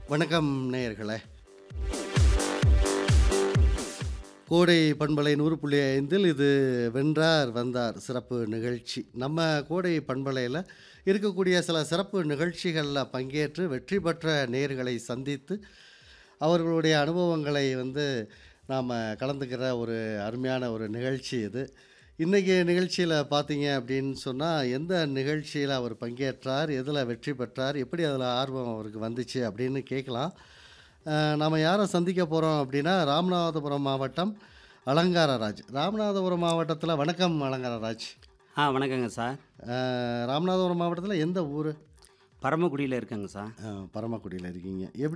வணக்கம் நேயர்களே கோடை பண்பலை நூறு புள்ளி ஐந்தில் இது வென்றார் வந்தார் சிறப்பு நிகழ்ச்சி நம்ம கோடை பண்பலையில் இருக்கக்கூடிய சில சிறப்பு நிகழ்ச்சிகளில் பங்கேற்று வெற்றி பெற்ற நேயர்களை சந்தித்து அவர்களுடைய அனுபவங்களை வந்து நாம் கலந்துக்கிற ஒரு அருமையான ஒரு நிகழ்ச்சி இது இன்றைக்கி நிகழ்ச்சியில் பார்த்தீங்க அப்படின்னு சொன்னால் எந்த நிகழ்ச்சியில் அவர் பங்கேற்றார் எதில் வெற்றி பெற்றார் எப்படி அதில் ஆர்வம் அவருக்கு வந்துச்சு அப்படின்னு கேட்கலாம் நாம் யாரை சந்திக்க போகிறோம் அப்படின்னா ராமநாதபுரம் மாவட்டம் அலங்காரராஜ் ராமநாதபுரம் மாவட்டத்தில் வணக்கம் அலங்காரராஜ் ஆ வணக்கங்க சார் அஹ், ராமநாதபுரம் மாவட்டத்தில் எந்த ஊர் பரமக்குடியில் இருக்கேங்க சார் பரமக்குடியில் இருக்கீங்க எப்படி